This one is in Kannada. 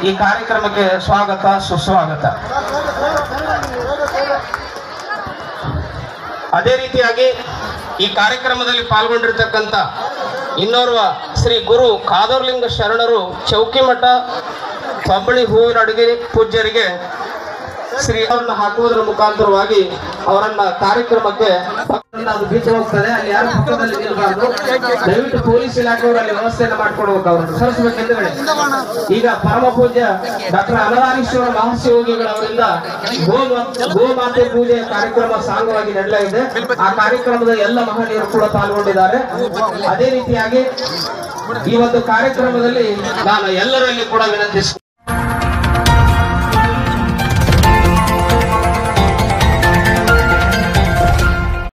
ಈ ಕಾರ್ಯಕ್ರಮಕ್ಕೆ ಸ್ವಾಗತ ಸುಸ್ವಾಗತ ಅದೇ ರೀತಿಯಾಗಿ ಈ ಕಾರ್ಯಕ್ರಮದಲ್ಲಿ ಪಾಲ್ಗೊಂಡಿರ್ತಕ್ಕಂಥ ಇನ್ನೋರ್ವ ಶ್ರೀ ಗುರು ಕಾದರ್ಲಿಂಗ ಶರಣರು ಚೌಕಿಮಠ ಪಬ್ಬಳಿ ಹೂವಿನ ಅಡುಗೆ ಪೂಜ್ಯರಿಗೆ ಶ್ರೀ ಅವರನ್ನು ಹಾಕುವುದರ ಮುಖಾಂತರವಾಗಿ ಅವರನ್ನ ಕಾರ್ಯಕ್ರಮಕ್ಕೆ ಅದು ಬಿಟ್ಟು ಹೋಗ್ತದೆ ಅಲ್ಲಿ ಯಾರು ಪಕ್ಕದಲ್ಲಿ ನಿಲ್ಬಾರ್ದು ದಯವಿಟ್ಟು ಪೊಲೀಸ್ ಇಲಾಖೆಯವರು ಅಲ್ಲಿ ವ್ಯವಸ್ಥೆಯನ್ನು ಮಾಡ್ಕೊಡ್ಬೇಕು ಅವರನ್ನು ಸರಿಸಬೇಕು ಹಿಂದುಗಡೆ ಈಗ ಪರಮ ಪೂಜ್ಯ ಡಾಕ್ಟರ್ ಅನರಾರೀಶ್ವರ ಮಹಾಶಿವೋಗಿಗಳವರಿಂದ ಗೋ ಗೋಮಾತೆ ಪೂಜೆ ಕಾರ್ಯಕ್ರಮ ಸಾಂಗವಾಗಿ ನಡೆಯಲಿದೆ ಆ ಕಾರ್ಯಕ್ರಮದ ಎಲ್ಲ ಮಹನೀಯರು ಕೂಡ ಪಾಲ್ಗೊಂಡಿದ್ದಾರೆ ಅದೇ ರೀತಿಯಾಗಿ ಈ ಒಂದು ಕಾರ್ಯಕ್ರಮದಲ್ಲಿ ನಾನು ಎಲ್ಲರಲ್ಲಿ ಕೂಡ ವಿನಂತಿಸ